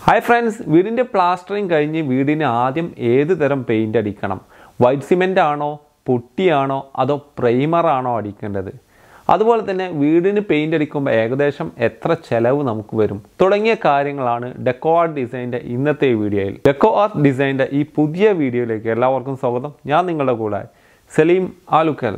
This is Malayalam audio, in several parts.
ഹായ് ഫ്രണ്ട്സ് വീടിൻ്റെ പ്ലാസ്റ്ററിങ് കഴിഞ്ഞ് വീടിന് ആദ്യം ഏത് തരം പെയിൻ്റ് അടിക്കണം വൈറ്റ് സിമെൻ്റ് ആണോ പുട്ടിയാണോ അതോ പ്രൈമറാണോ അടിക്കേണ്ടത് അതുപോലെ തന്നെ വീടിന് പെയിൻ്റ് അടിക്കുമ്പോൾ ഏകദേശം എത്ര ചെലവ് നമുക്ക് വരും തുടങ്ങിയ കാര്യങ്ങളാണ് ഡെക്കോ ആർട്ട് ഡിസൈൻ്റെ ഇന്നത്തെ വീഡിയോയിൽ ഡെക്കോ ആർട്ട് ഡിസൈൻ്റെ ഈ പുതിയ വീഡിയോയിലേക്ക് എല്ലാവർക്കും സ്വാഗതം ഞാൻ നിങ്ങളുടെ കൂടെ സലീം ആലുക്കൽ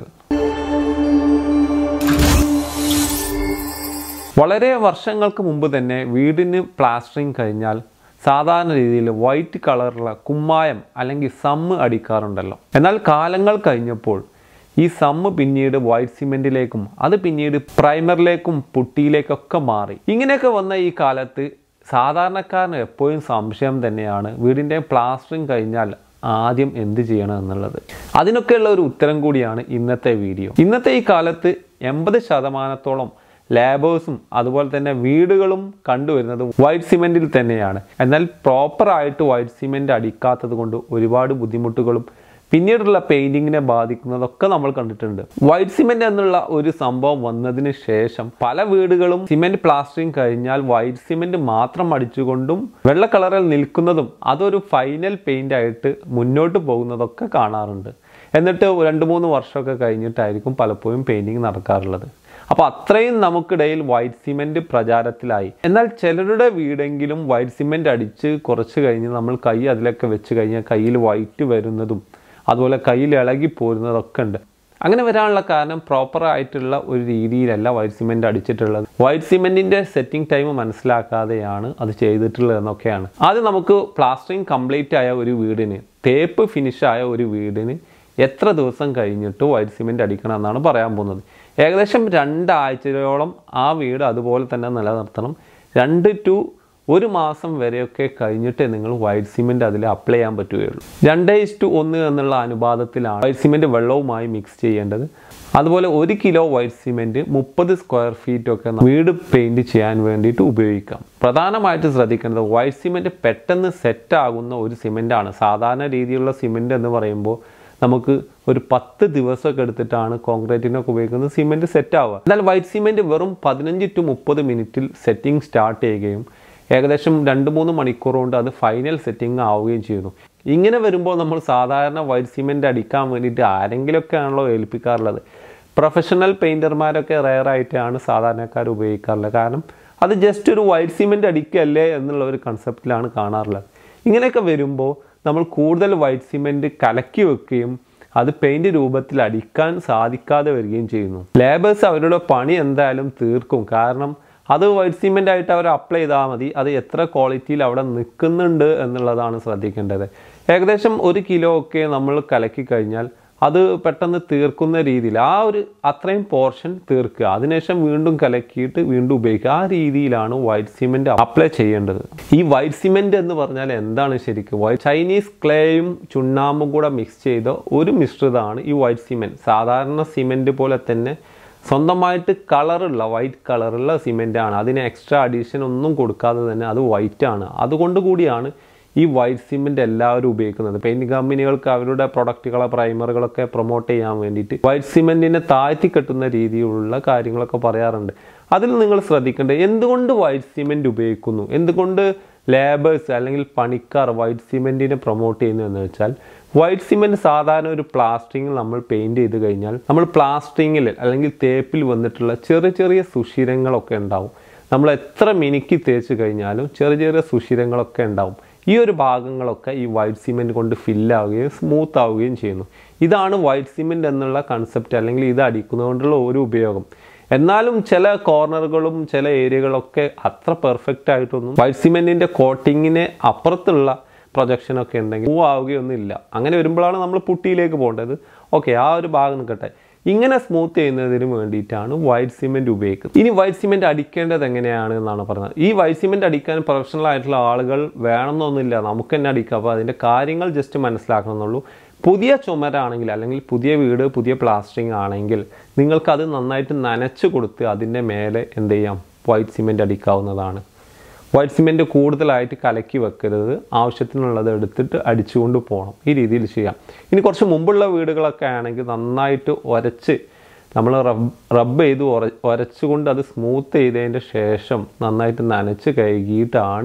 വളരെ വർഷങ്ങൾക്ക് മുമ്പ് തന്നെ വീടിന് പ്ലാസ്റ്ററിങ് കഴിഞ്ഞാൽ സാധാരണ രീതിയിൽ വൈറ്റ് കളറുള്ള കുമ്മായം അല്ലെങ്കിൽ സമ്മ് അടിക്കാറുണ്ടല്ലോ എന്നാൽ കാലങ്ങൾ കഴിഞ്ഞപ്പോൾ ഈ സമ്മ് പിന്നീട് വൈറ്റ് സിമെൻറ്റിലേക്കും അത് പിന്നീട് പ്രൈമറിലേക്കും പുട്ടിയിലേക്കൊക്കെ മാറി ഇങ്ങനെയൊക്കെ വന്ന ഈ കാലത്ത് സാധാരണക്കാരന് എപ്പോഴും സംശയം തന്നെയാണ് വീടിൻ്റെ പ്ലാസ്റ്ററിങ് കഴിഞ്ഞാൽ ആദ്യം എന്ത് ചെയ്യണം എന്നുള്ളത് അതിനൊക്കെയുള്ള ഒരു ഉത്തരം കൂടിയാണ് ഇന്നത്തെ വീഡിയോ ഇന്നത്തെ ഈ കാലത്ത് എൺപത് ശതമാനത്തോളം ലേബേഴ്സും അതുപോലെ തന്നെ വീടുകളും കണ്ടുവരുന്നത് വൈറ്റ് സിമെൻറ്റിൽ തന്നെയാണ് എന്നാൽ പ്രോപ്പറായിട്ട് വൈറ്റ് സിമെൻറ്റ് അടിക്കാത്തത് കൊണ്ട് ഒരുപാട് ബുദ്ധിമുട്ടുകളും പിന്നീടുള്ള പെയിൻറ്റിങ്ങിനെ ബാധിക്കുന്നതൊക്കെ നമ്മൾ കണ്ടിട്ടുണ്ട് വൈറ്റ് സിമെൻറ്റ് എന്നുള്ള ഒരു സംഭവം വന്നതിന് ശേഷം പല വീടുകളും സിമെൻറ്റ് പ്ലാസ്റ്ററിങ് കഴിഞ്ഞാൽ വൈറ്റ് സിമെൻറ്റ് മാത്രം അടിച്ചുകൊണ്ടും വെള്ള കളറിൽ നിൽക്കുന്നതും അതൊരു ഫൈനൽ പെയിൻ്റ് ആയിട്ട് മുന്നോട്ട് പോകുന്നതൊക്കെ കാണാറുണ്ട് എന്നിട്ട് രണ്ട് മൂന്ന് വർഷമൊക്കെ കഴിഞ്ഞിട്ടായിരിക്കും പലപ്പോഴും പെയിൻറ്റിങ് നടക്കാറുള്ളത് അപ്പോൾ അത്രയും നമുക്കിടയിൽ വൈറ്റ് സിമെൻറ്റ് പ്രചാരത്തിലായി എന്നാൽ ചിലരുടെ വീടെങ്കിലും വൈറ്റ് സിമെൻറ്റ് അടിച്ച് കുറച്ച് കഴിഞ്ഞ് നമ്മൾ കൈ അതിലൊക്കെ വെച്ച് കഴിഞ്ഞാൽ കയ്യിൽ വൈറ്റ് വരുന്നതും അതുപോലെ കയ്യിൽ ഇളകി പോരുന്നതൊക്കെ ഉണ്ട് അങ്ങനെ വരാനുള്ള കാരണം പ്രോപ്പർ ആയിട്ടുള്ള ഒരു രീതിയിലല്ല വൈറ്റ് സിമെൻറ്റ് അടിച്ചിട്ടുള്ളത് വൈറ്റ് സിമെൻറ്റിൻ്റെ സെറ്റിംഗ് ടൈം മനസ്സിലാക്കാതെയാണ് അത് ചെയ്തിട്ടുള്ളത് എന്നൊക്കെയാണ് ആദ്യം നമുക്ക് പ്ലാസ്റ്ററിങ് കംപ്ലീറ്റ് ആയ ഒരു വീടിന് തേപ്പ് ഫിനിഷ് ആയ ഒരു വീടിന് എത്ര ദിവസം കഴിഞ്ഞിട്ട് വൈറ്റ് സിമെൻറ്റ് അടിക്കണം എന്നാണ് പറയാൻ പോകുന്നത് ഏകദേശം രണ്ടാഴ്ചയോളം ആ വീട് അതുപോലെ തന്നെ നിലനിർത്തണം രണ്ട് ടു ഒരു മാസം വരെയൊക്കെ കഴിഞ്ഞിട്ടേ നിങ്ങൾ വൈറ്റ് സിമെൻറ്റ് അതിൽ അപ്ലൈ ചെയ്യാൻ പറ്റുകയുള്ളൂ രണ്ട് ഇസ്റ്റു ഒന്ന് എന്നുള്ള അനുപാതത്തിലാണ് വൈറ്റ് സിമെൻറ്റ് വെള്ളവുമായി മിക്സ് ചെയ്യേണ്ടത് അതുപോലെ ഒരു കിലോ വൈറ്റ് സിമെൻറ്റ് മുപ്പത് സ്ക്വയർ ഫീറ്റ് ഒക്കെ വീട് പെയിൻറ് ചെയ്യാൻ വേണ്ടിയിട്ട് ഉപയോഗിക്കാം പ്രധാനമായിട്ട് ശ്രദ്ധിക്കേണ്ടത് വൈറ്റ് സിമെൻറ്റ് പെട്ടെന്ന് സെറ്റ് ആകുന്ന ഒരു സിമെൻറ്റാണ് സാധാരണ രീതിയിലുള്ള സിമെൻറ്റ് എന്ന് പറയുമ്പോൾ നമുക്ക് ഒരു പത്ത് ദിവസമൊക്കെ എടുത്തിട്ടാണ് കോൺക്രീറ്റിനൊക്കെ ഉപയോഗിക്കുന്നത് സിമെൻറ്റ് സെറ്റ് ആവുക എന്നാൽ വൈറ്റ് സിമെൻറ്റ് വെറും പതിനഞ്ച് ടു മുപ്പത് മിനിറ്റിൽ സെറ്റിംഗ് സ്റ്റാർട്ട് ചെയ്യുകയും ഏകദേശം രണ്ട് മൂന്ന് മണിക്കൂർ കൊണ്ട് അത് ഫൈനൽ സെറ്റിംഗ് ആവുകയും ചെയ്യുന്നു ഇങ്ങനെ വരുമ്പോൾ നമ്മൾ സാധാരണ വൈറ്റ് സിമെൻറ്റ് അടിക്കാൻ വേണ്ടിയിട്ട് ആരെങ്കിലുമൊക്കെ ആണല്ലോ ഏൽപ്പിക്കാറുള്ളത് പ്രൊഫഷണൽ പെയിൻറ്റർമാരൊക്കെ റെയറായിട്ടാണ് സാധാരണക്കാർ ഉപയോഗിക്കാറുള്ളത് കാരണം അത് ജസ്റ്റ് ഒരു വൈറ്റ് സിമെൻറ്റ് അടിക്കല്ലേ എന്നുള്ള ഒരു കൺസെപ്റ്റിലാണ് കാണാറുള്ളത് ഇങ്ങനെയൊക്കെ വരുമ്പോൾ നമ്മൾ കൂടുതൽ വൈറ്റ് സിമെൻറ്റ് കലക്കി വെക്കുകയും അത് പെയിൻറ് രൂപത്തിൽ അടിക്കാൻ സാധിക്കാതെ വരികയും ചെയ്യുന്നു ലേബേഴ്സ് അവരുടെ പണി എന്തായാലും തീർക്കും കാരണം അത് വൈറ്റ് സിമെൻ്റ് ആയിട്ട് അവർ അപ്ലൈ ചെയ്താൽ മതി അത് എത്ര ക്വാളിറ്റിയിൽ അവിടെ നിൽക്കുന്നുണ്ട് എന്നുള്ളതാണ് ശ്രദ്ധിക്കേണ്ടത് ഏകദേശം ഒരു കിലോ ഒക്കെ നമ്മൾ കലക്കി കഴിഞ്ഞാൽ അത് പെട്ടെന്ന് തീർക്കുന്ന രീതിയിൽ ആ ഒരു അത്രയും പോർഷൻ തീർക്കുക അതിനുശേഷം വീണ്ടും കലക്കിയിട്ട് വീണ്ടും ഉപയോഗിക്കുക ആ രീതിയിലാണ് വൈറ്റ് സിമെൻറ്റ് അപ്ലൈ ചെയ്യേണ്ടത് ഈ വൈറ്റ് സിമെൻറ്റ് എന്ന് പറഞ്ഞാൽ എന്താണ് ശരിക്കും വൈറ്റ് ചൈനീസ് ക്ലേയും ചുണ്ണാമ്പും കൂടെ മിക്സ് ചെയ്ത ഒരു മിശ്രിതമാണ് ഈ വൈറ്റ് സിമെൻറ്റ് സാധാരണ സിമെൻറ്റ് പോലെ തന്നെ സ്വന്തമായിട്ട് കളറുള്ള വൈറ്റ് കളറുള്ള സിമെൻ്റാണ് അതിന് എക്സ്ട്രാ അഡീഷൻ ഒന്നും കൊടുക്കാതെ തന്നെ അത് വൈറ്റ് ആണ് അതുകൊണ്ട് കൂടിയാണ് ഈ വൈറ്റ് സിമെൻ്റ് എല്ലാവരും ഉപയോഗിക്കുന്നത് പെയിൻറ് കമ്പനികൾക്ക് അവരുടെ പ്രൊഡക്റ്റുകളെ പ്രൈമറുകളൊക്കെ പ്രൊമോട്ട് ചെയ്യാൻ വേണ്ടിയിട്ട് വൈറ്റ് സിമെൻറ്റിനെ താഴ്ത്തി കെട്ടുന്ന രീതിയിലുള്ള കാര്യങ്ങളൊക്കെ പറയാറുണ്ട് അതിൽ നിങ്ങൾ ശ്രദ്ധിക്കേണ്ടത് എന്തുകൊണ്ട് വൈറ്റ് സിമെൻറ്റ് ഉപയോഗിക്കുന്നു എന്തുകൊണ്ട് ലേബേഴ്സ് അല്ലെങ്കിൽ പണിക്കാർ വൈറ്റ് സിമെൻറ്റിനെ പ്രൊമോട്ട് ചെയ്യുന്നു എന്ന് വെച്ചാൽ വൈറ്റ് സിമെൻറ്റ് സാധാരണ ഒരു പ്ലാസ്റ്ററിങ്ങിൽ നമ്മൾ പെയിൻറ് ചെയ്ത് കഴിഞ്ഞാൽ നമ്മൾ പ്ലാസ്റ്ററിങ്ങിൽ അല്ലെങ്കിൽ തേപ്പിൽ വന്നിട്ടുള്ള ചെറിയ ചെറിയ സുഷിരങ്ങളൊക്കെ ഉണ്ടാവും നമ്മൾ എത്ര മിനുക്കി തേച്ച് കഴിഞ്ഞാലും ചെറിയ ചെറിയ സുഷിരങ്ങളൊക്കെ ഉണ്ടാവും ഈ ഒരു ഭാഗങ്ങളൊക്കെ ഈ വൈറ്റ് സിമെൻറ്റ് കൊണ്ട് ഫില്ലാവുകയും സ്മൂത്ത് ആവുകയും ചെയ്യുന്നു ഇതാണ് വൈറ്റ് സിമെൻറ്റ് എന്നുള്ള കൺസെപ്റ്റ് അല്ലെങ്കിൽ ഇത് അടിക്കുന്നതുകൊണ്ടുള്ള ഒരു ഉപയോഗം എന്നാലും ചില കോർണറുകളും ചില ഏരിയകളൊക്കെ അത്ര പെർഫെക്റ്റ് ആയിട്ടൊന്നും വൈറ്റ് സിമെൻറ്റിൻ്റെ കോട്ടിങ്ങിന് അപ്പുറത്തുള്ള പ്രൊജക്ഷനൊക്കെ ഉണ്ടെങ്കിൽ മൂവ് ആവുകയൊന്നുമില്ല അങ്ങനെ വരുമ്പോഴാണ് നമ്മൾ പുട്ടിയിലേക്ക് പോകേണ്ടത് ഓക്കെ ആ ഒരു ഭാഗം നിൽക്കട്ടെ ഇങ്ങനെ സ്മൂത്ത് ചെയ്യുന്നതിന് വേണ്ടിയിട്ടാണ് വൈറ്റ് സിമെൻറ്റ് ഉപയോഗിക്കുന്നത് ഇനി വൈറ്റ് സിമെൻറ്റ് അടിക്കേണ്ടത് എങ്ങനെയാണ് എന്നാണ് പറഞ്ഞത് ഈ വൈറ്റ് സിമെൻറ്റ് അടിക്കാൻ പ്രൊഫഷണൽ ആയിട്ടുള്ള ആളുകൾ വേണമെന്നൊന്നുമില്ല നമുക്ക് തന്നെ അടിക്കാം അപ്പോൾ അതിൻ്റെ കാര്യങ്ങൾ ജസ്റ്റ് മനസ്സിലാക്കണം എന്നുള്ളൂ പുതിയ ചുമരാണെങ്കിൽ അല്ലെങ്കിൽ പുതിയ വീട് പുതിയ പ്ലാസ്റ്ററിങ് ആണെങ്കിൽ നിങ്ങൾക്കത് നന്നായിട്ട് നനച്ച് കൊടുത്ത് അതിൻ്റെ മേലെ എന്ത് ചെയ്യാം വൈറ്റ് സിമെൻറ്റ് അടിക്കാവുന്നതാണ് വൈറ്റ് സിമെൻറ്റ് കൂടുതലായിട്ട് കലക്കി വെക്കരുത് ആവശ്യത്തിനുള്ളത് എടുത്തിട്ട് അടിച്ചുകൊണ്ട് പോകണം ഈ രീതിയിൽ ചെയ്യാം ഇനി കുറച്ച് മുമ്പുള്ള വീടുകളൊക്കെ ആണെങ്കിൽ നന്നായിട്ട് ഉരച്ച് നമ്മൾ റബ് റബ്ബ് ചെയ്ത് ഉര ഉരച്ചുകൊണ്ട് അത് സ്മൂത്ത് ചെയ്തതിൻ്റെ ശേഷം നന്നായിട്ട് നനച്ച് കഴുകിയിട്ടാണ്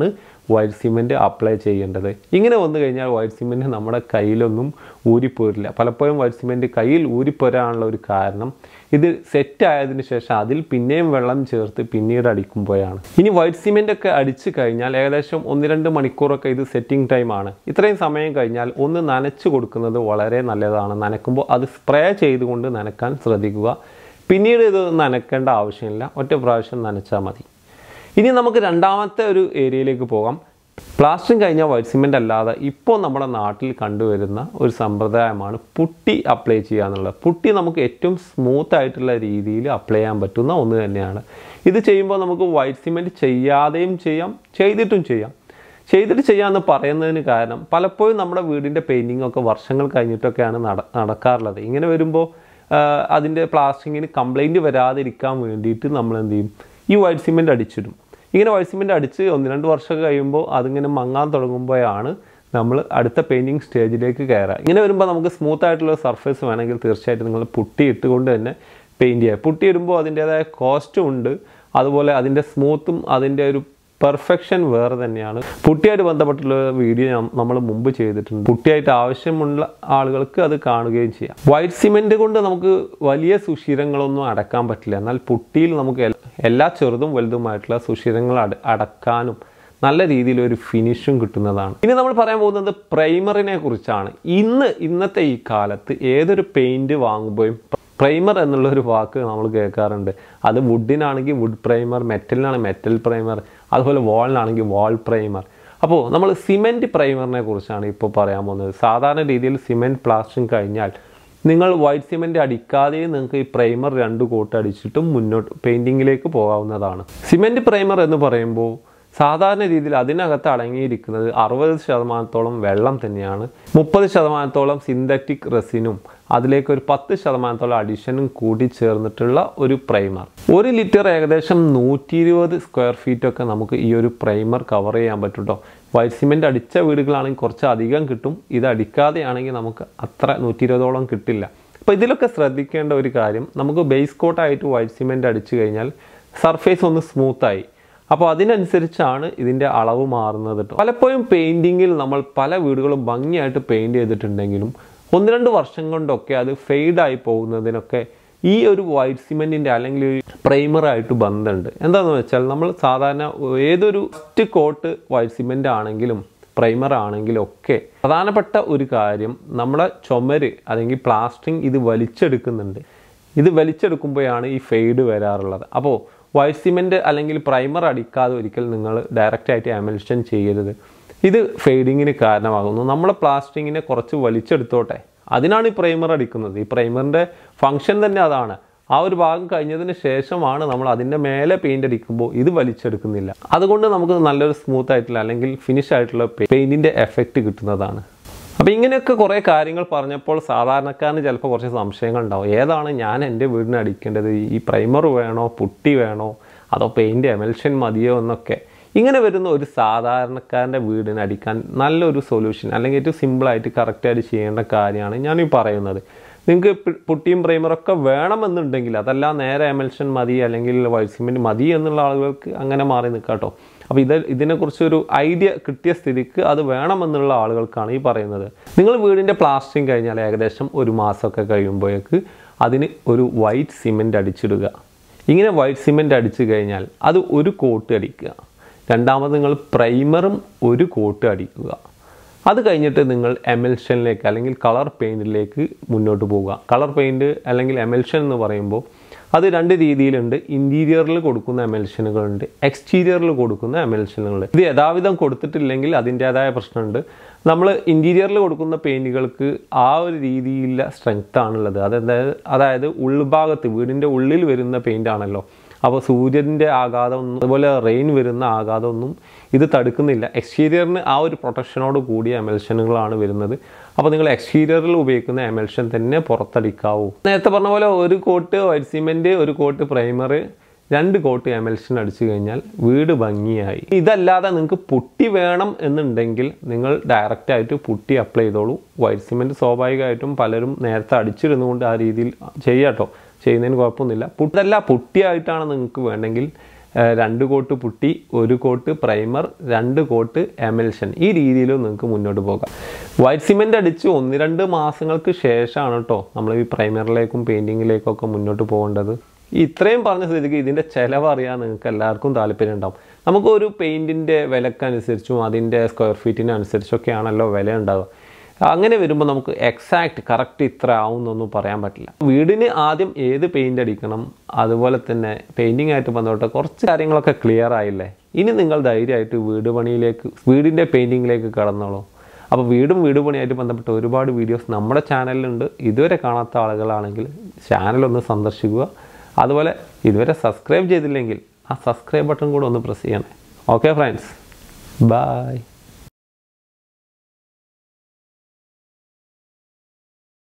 വൈറ്റ് സിമെൻറ്റ് അപ്ലൈ ചെയ്യേണ്ടത് ഇങ്ങനെ വന്നു കഴിഞ്ഞാൽ വൈറ്റ് സിമെൻറ്റ് നമ്മുടെ കയ്യിലൊന്നും ഊരിപ്പോരില്ല പലപ്പോഴും വൈറ്റ് സിമെൻറ്റ് കയ്യിൽ ഊരിപ്പോരാനുള്ള ഒരു കാരണം ഇത് സെറ്റ് ആയതിനു ശേഷം അതിൽ പിന്നെയും വെള്ളം ചേർത്ത് പിന്നീട് അടിക്കുമ്പോഴാണ് ഇനി വൈറ്റ് സിമെൻ്റ് ഒക്കെ അടിച്ചു കഴിഞ്ഞാൽ ഏകദേശം ഒന്ന് രണ്ട് മണിക്കൂറൊക്കെ ഇത് സെറ്റിംഗ് ടൈമാണ് ഇത്രയും സമയം കഴിഞ്ഞാൽ ഒന്ന് നനച്ച് കൊടുക്കുന്നത് വളരെ നല്ലതാണ് നനക്കുമ്പോൾ അത് സ്പ്രേ ചെയ്തുകൊണ്ട് നനക്കാൻ ശ്രദ്ധിക്കുക പിന്നീട് ഇത് നനക്കേണ്ട ആവശ്യമില്ല ഒറ്റ പ്രാവശ്യം നനച്ചാൽ മതി ഇനി നമുക്ക് രണ്ടാമത്തെ ഒരു ഏരിയയിലേക്ക് പോകാം പ്ലാസ്റ്ററിങ് കഴിഞ്ഞ വൈറ്റ് സിമെൻ്റ് അല്ലാതെ ഇപ്പോൾ നമ്മുടെ നാട്ടിൽ കണ്ടുവരുന്ന ഒരു സമ്പ്രദായമാണ് പുട്ടി അപ്ലൈ ചെയ്യുക എന്നുള്ളത് പുട്ടി നമുക്ക് ഏറ്റവും സ്മൂത്ത് ആയിട്ടുള്ള രീതിയിൽ അപ്ലൈ ചെയ്യാൻ പറ്റുന്ന ഒന്ന് തന്നെയാണ് ഇത് ചെയ്യുമ്പോൾ നമുക്ക് വൈറ്റ് സിമെൻറ്റ് ചെയ്യാതെയും ചെയ്യാം ചെയ്തിട്ടും ചെയ്യാം ചെയ്തിട്ട് ചെയ്യാമെന്ന് പറയുന്നതിന് കാരണം പലപ്പോഴും നമ്മുടെ വീടിൻ്റെ പെയിൻറ്റിംഗ് ഒക്കെ വർഷങ്ങൾ കഴിഞ്ഞിട്ടൊക്കെയാണ് നട നടക്കാറുള്ളത് ഇങ്ങനെ വരുമ്പോൾ അതിൻ്റെ പ്ലാസ്റ്റിങ്ങിന് കംപ്ലൈൻറ്റ് വരാതിരിക്കാൻ വേണ്ടിയിട്ട് നമ്മൾ എന്ത് ചെയ്യും ഈ വൈറ്റ് സിമെൻറ്റ് അടിച്ചിടും ഇങ്ങനെ വൈറ്റ് സിമെൻറ്റ് അടിച്ച് ഒന്ന് രണ്ട് വർഷം കഴിയുമ്പോൾ അതിങ്ങനെ മങ്ങാൻ തുടങ്ങുമ്പോഴാണ് നമ്മൾ അടുത്ത പെയിൻറ്റിങ് സ്റ്റേജിലേക്ക് കയറുക ഇങ്ങനെ വരുമ്പോൾ നമുക്ക് സ്മൂത്ത് ആയിട്ടുള്ള സർഫേസ് വേണമെങ്കിൽ തീർച്ചയായിട്ടും നിങ്ങൾ പുട്ടി ഇട്ടുകൊണ്ട് തന്നെ പെയിൻറ്റ് ചെയ്യുക പുട്ടി ഇടുമ്പോൾ അതിൻ്റേതായ കോസ്റ്റും ഉണ്ട് അതുപോലെ അതിൻ്റെ സ്മൂത്തും അതിൻ്റെ ഒരു പെർഫെക്ഷൻ വേറെ തന്നെയാണ് പുട്ടിയായിട്ട് ബന്ധപ്പെട്ടുള്ള വീഡിയോ നമ്മൾ മുമ്പ് ചെയ്തിട്ടുണ്ട് പുട്ടിയായിട്ട് ആവശ്യമുള്ള ആളുകൾക്ക് അത് കാണുകയും ചെയ്യാം വൈറ്റ് സിമെൻറ്റ് കൊണ്ട് നമുക്ക് വലിയ സുഷിരങ്ങളൊന്നും അടക്കാൻ പറ്റില്ല എന്നാൽ പുട്ടിയിൽ നമുക്ക് എൽ- എല്ലാ ചെറുതും വലുതുമായിട്ടുള്ള സുഷിരങ്ങൾ അട അടക്കാനും നല്ല രീതിയിൽ ഒരു ഫിനിഷും കിട്ടുന്നതാണ് ഇനി നമ്മൾ പറയാൻ പോകുന്നത് പ്രൈമറിനെ കുറിച്ചാണ് ഇന്ന് ഇന്നത്തെ ഈ കാലത്ത് ഏതൊരു പെയിൻറ് വാങ്ങുമ്പോഴും പ്രൈമർ എന്നുള്ള ഒരു വാക്ക് നമ്മൾ കേൾക്കാറുണ്ട് അത് വുഡിനാണെങ്കിൽ വുഡ് പ്രൈമർ മെറ്റലിനാണെങ്കിൽ മെറ്റൽ പ്രൈമർ അതുപോലെ വാളിനാണെങ്കിൽ വാൾ പ്രൈമർ അപ്പോൾ നമ്മൾ സിമെൻറ്റ് പ്രൈമറിനെ കുറിച്ചാണ് ഇപ്പോൾ പറയാൻ പോകുന്നത് സാധാരണ രീതിയിൽ സിമെൻറ്റ് പ്ലാസ്റ്ററിങ് കഴിഞ്ഞാൽ നിങ്ങൾ വൈറ്റ് സിമെൻറ്റ് അടിക്കാതെ നിങ്ങൾക്ക് ഈ പ്രൈമർ രണ്ട് കോട്ട് അടിച്ചിട്ടും മുന്നോട്ട് പെയിൻറ്റിങ്ങിലേക്ക് പോകാവുന്നതാണ് സിമെൻറ്റ് പ്രൈമർ എന്ന് പറയുമ്പോൾ സാധാരണ രീതിയിൽ അതിനകത്ത് അടങ്ങിയിരിക്കുന്നത് അറുപത് ശതമാനത്തോളം വെള്ളം തന്നെയാണ് മുപ്പത് ശതമാനത്തോളം സിന്തറ്റിക് റെസിനും അതിലേക്ക് ഒരു പത്ത് ശതമാനത്തോളം അഡീഷനും കൂടി ചേർന്നിട്ടുള്ള ഒരു പ്രൈമർ ഒരു ലിറ്റർ ഏകദേശം നൂറ്റി ഇരുപത് സ്ക്വയർ ഫീറ്റ് ഒക്കെ നമുക്ക് ഈ ഒരു പ്രൈമർ കവർ ചെയ്യാൻ പറ്റും കേട്ടോ വൈറ്റ് സിമെൻറ്റ് അടിച്ച വീടുകളാണെങ്കിൽ കുറച്ച് അധികം കിട്ടും ഇത് അടിക്കാതെയാണെങ്കിൽ നമുക്ക് അത്ര നൂറ്റി ഇരുപതോളം കിട്ടില്ല അപ്പോൾ ഇതിലൊക്കെ ശ്രദ്ധിക്കേണ്ട ഒരു കാര്യം നമുക്ക് ബേസ് കോട്ടായിട്ട് വൈറ്റ് സിമെൻറ്റ് അടിച്ചു കഴിഞ്ഞാൽ സർഫേസ് ഒന്ന് സ്മൂത്തായി അപ്പോൾ അതിനനുസരിച്ചാണ് ഇതിൻ്റെ അളവ് മാറുന്നത് കേട്ടോ പലപ്പോഴും പെയിൻറ്റിങ്ങിൽ നമ്മൾ പല വീടുകളും ഭംഗിയായിട്ട് പെയിൻറ് ചെയ്തിട്ടുണ്ടെങ്കിലും ഒന്ന് രണ്ട് വർഷം കൊണ്ടൊക്കെ അത് ഫെയ്ഡായി പോകുന്നതിനൊക്കെ ഈ ഒരു വൈറ്റ് സിമെൻറ്റിൻ്റെ അല്ലെങ്കിൽ ഒരു പ്രൈമറായിട്ട് ബന്ധമുണ്ട് എന്താണെന്ന് വെച്ചാൽ നമ്മൾ സാധാരണ ഏതൊരു ഫസ്റ്റ് കോട്ട് വൈറ്റ് സിമെൻ്റ് ആണെങ്കിലും പ്രൈമർ ആണെങ്കിലും ഒക്കെ പ്രധാനപ്പെട്ട ഒരു കാര്യം നമ്മുടെ ചുമര് അല്ലെങ്കിൽ പ്ലാസ്റ്ററിങ് ഇത് വലിച്ചെടുക്കുന്നുണ്ട് ഇത് വലിച്ചെടുക്കുമ്പോഴാണ് ഈ ഫെയ്ഡ് വരാറുള്ളത് അപ്പോൾ വൈറ്റ് സിമെൻറ്റ് അല്ലെങ്കിൽ പ്രൈമർ അടിക്കാതെ ഒരിക്കൽ നിങ്ങൾ ഡയറക്റ്റായിട്ട് എമൽഷൻ ചെയ്യരുത് ഇത് ഫെയ്ഡിങ്ങിന് കാരണമാകുന്നു നമ്മുടെ പ്ലാസ്റ്റിങ്ങിനെ കുറച്ച് വലിച്ചെടുത്തോട്ടെ അതിനാണ് ഈ പ്രൈമർ അടിക്കുന്നത് ഈ പ്രൈമറിൻ്റെ ഫങ്ഷൻ തന്നെ അതാണ് ആ ഒരു ഭാഗം കഴിഞ്ഞതിന് ശേഷമാണ് നമ്മൾ അതിൻ്റെ മേലെ പെയിൻ്റ് അടിക്കുമ്പോൾ ഇത് വലിച്ചെടുക്കുന്നില്ല അതുകൊണ്ട് നമുക്ക് നല്ലൊരു സ്മൂത്ത് ആയിട്ടുള്ള അല്ലെങ്കിൽ ഫിനിഷ് ആയിട്ടുള്ള പെയിൻറ്റിൻ്റെ എഫക്റ്റ് കിട്ടുന്നതാണ് അപ്പോൾ ഇങ്ങനെയൊക്കെ കുറേ കാര്യങ്ങൾ പറഞ്ഞപ്പോൾ സാധാരണക്കാരന് ചിലപ്പോൾ കുറച്ച് സംശയങ്ങൾ ഉണ്ടാവും ഏതാണ് ഞാൻ എൻ്റെ വീടിന് അടിക്കേണ്ടത് ഈ പ്രൈമർ വേണോ പുട്ടി വേണോ അതോ പെയിൻറ് എമൽഷൻ മതിയോ എന്നൊക്കെ ഇങ്ങനെ വരുന്ന ഒരു സാധാരണക്കാരൻ്റെ വീടിന് അടിക്കാൻ നല്ലൊരു സൊല്യൂഷൻ അല്ലെങ്കിൽ ഏറ്റവും സിമ്പിളായിട്ട് കറക്റ്റായിട്ട് ചെയ്യേണ്ട കാര്യമാണ് ഞാൻ ഈ പറയുന്നത് നിങ്ങൾക്ക് പി- പുട്ടിയും പ്രൈമറൊക്കെ വേണമെന്നുണ്ടെങ്കിൽ അതല്ല നേരെ എമൽഷൻ മതി അല്ലെങ്കിൽ വൈറ്റ് സിമെൻറ്റ് മതി എന്നുള്ള ആളുകൾക്ക് അങ്ങനെ മാറി നിൽക്കാം കേട്ടോ അപ്പോൾ ഇത് ഇതിനെക്കുറിച്ചൊരു ഐഡിയ കിട്ടിയ സ്ഥിതിക്ക് അത് വേണമെന്നുള്ള ആളുകൾക്കാണ് ഈ പറയുന്നത് നിങ്ങൾ വീടിൻ്റെ പ്ലാസ്റ്ററിങ് കഴിഞ്ഞാൽ ഏകദേശം ഒരു മാസമൊക്കെ കഴിയുമ്പോഴേക്ക് അതിന് ഒരു വൈറ്റ് സിമെൻറ്റ് അടിച്ചിടുക ഇങ്ങനെ വൈറ്റ് സിമെൻറ്റ് അടിച്ചു കഴിഞ്ഞാൽ അത് ഒരു കോട്ട് അടിക്കുക രണ്ടാമത് നിങ്ങൾ പ്രൈമറും ഒരു കോട്ട് അടിക്കുക അത് കഴിഞ്ഞിട്ട് നിങ്ങൾ എമൽഷനിലേക്ക് അല്ലെങ്കിൽ കളർ പെയിൻറ്റിലേക്ക് മുന്നോട്ട് പോവുക കളർ പെയിൻറ്റ് അല്ലെങ്കിൽ എമൽഷൻ എന്ന് പറയുമ്പോൾ അത് രണ്ട് രീതിയിലുണ്ട് ഇൻറ്റീരിയറിൽ കൊടുക്കുന്ന എമൽഷനുകളുണ്ട് എക്സ്റ്റീരിയറിൽ കൊടുക്കുന്ന എമൽഷനുകളുണ്ട് ഇത് യഥാവിധം കൊടുത്തിട്ടില്ലെങ്കിൽ അതിൻ്റേതായ പ്രശ്നമുണ്ട് നമ്മൾ ഇൻറ്റീരിയറിൽ കൊടുക്കുന്ന പെയിൻറ്റുകൾക്ക് ആ ഒരു രീതിയിലുള്ള സ്ട്രെങ്ത് ആണുള്ളത് അതായത് അതായത് ഉൾഭാഗത്ത് വീടിൻ്റെ ഉള്ളിൽ വരുന്ന പെയിൻ്റ് ആണല്ലോ അപ്പോൾ സൂര്യൻ്റെ ആഘാതമൊന്നും അതുപോലെ റെയിൻ വരുന്ന ആഘാതമൊന്നും ഇത് തടുക്കുന്നില്ല എക്സ്റ്റീരിയറിന് ആ ഒരു പ്രൊട്ടക്ഷനോട് കൂടിയ എമൽഷനുകളാണ് വരുന്നത് അപ്പോൾ നിങ്ങൾ എക്സ്റ്റീരിയറിൽ ഉപയോഗിക്കുന്ന എമൽഷൻ തന്നെ പുറത്തടിക്കാവൂ നേരത്തെ പറഞ്ഞ പോലെ ഒരു കോട്ട് വൈറ്റ് സിമെൻറ്റ് ഒരു കോട്ട് പ്രൈമർ രണ്ട് കോട്ട് എമൽഷൻ അടിച്ചു കഴിഞ്ഞാൽ വീട് ഭംഗിയായി ഇതല്ലാതെ നിങ്ങൾക്ക് പുട്ടി വേണം എന്നുണ്ടെങ്കിൽ നിങ്ങൾ ഡയറക്റ്റായിട്ട് പുട്ടി അപ്ലൈ ചെയ്തോളൂ വൈറ്റ് സിമെൻറ്റ് സ്വാഭാവികമായിട്ടും പലരും നേരത്തെ അടിച്ചിരുന്നുകൊണ്ട് ആ രീതിയിൽ ചെയ്യാട്ടോ ചെയ്യുന്നതിന് കുഴപ്പമൊന്നുമില്ല പുട്ടല്ല പുട്ടിയായിട്ടാണ് നിങ്ങൾക്ക് വേണമെങ്കിൽ ഏഹ് രണ്ട് കോട്ട് പുട്ടി ഒരു കോട്ട് പ്രൈമർ രണ്ട് കോട്ട് എമൽഷൻ ഈ രീതിയിലും നിങ്ങൾക്ക് മുന്നോട്ട് പോകാം വൈറ്റ് സിമെൻ്റ് അടിച്ച് ഒന്ന് രണ്ട് മാസങ്ങൾക്ക് ശേഷമാണ് കേട്ടോ നമ്മൾ ഈ പ്രൈമറിലേക്കും പെയിൻറ്റിങ്ങിലേക്കും ഒക്കെ മുന്നോട്ട് പോകേണ്ടത് ഈ ഇത്രയും പറഞ്ഞ സ്ഥിതിക്ക് ഇതിൻ്റെ ചിലവ് അറിയാൻ നിങ്ങൾക്ക് എല്ലാവർക്കും താല്പര്യം ഉണ്ടാവും നമുക്ക് ഒരു പെയിൻറ്റിൻ്റെ വിലക്കനുസരിച്ചും അതിൻ്റെ സ്ക്വയർ ഫീറ്റിനനുസരിച്ചൊക്കെയാണല്ലോ വില ഉണ്ടാവുക അങ്ങനെ വരുമ്പോൾ നമുക്ക് എക്സാക്റ്റ് കറക്റ്റ് ഇത്ര ആവും എന്നൊന്നും പറയാൻ പറ്റില്ല വീടിന് ആദ്യം ഏത് പെയിൻ്റ് അടിക്കണം അതുപോലെ തന്നെ പെയിൻറ്റിംഗ് ആയിട്ട് ബന്ധപ്പെട്ട കുറച്ച് കാര്യങ്ങളൊക്കെ ക്ലിയർ ആയില്ലേ ഇനി നിങ്ങൾ ധൈര്യമായിട്ട് വീട് പണിയിലേക്ക് വീടിൻ്റെ പെയിൻറ്റിങ്ങിലേക്ക് കടന്നോളൂ അപ്പോൾ വീടും വീട് പണിയായിട്ട് ബന്ധപ്പെട്ട ഒരുപാട് വീഡിയോസ് നമ്മുടെ ചാനലിലുണ്ട് ഇതുവരെ കാണാത്ത ആളുകളാണെങ്കിൽ ചാനലൊന്ന് സന്ദർശിക്കുക അതുപോലെ ഇതുവരെ സബ്സ്ക്രൈബ് ചെയ്തില്ലെങ്കിൽ ആ സബ്സ്ക്രൈബ് ബട്ടൺ കൂടെ ഒന്ന് പ്രസ് ചെയ്യണേ ഓക്കെ ഫ്രണ്ട്സ് ബൈ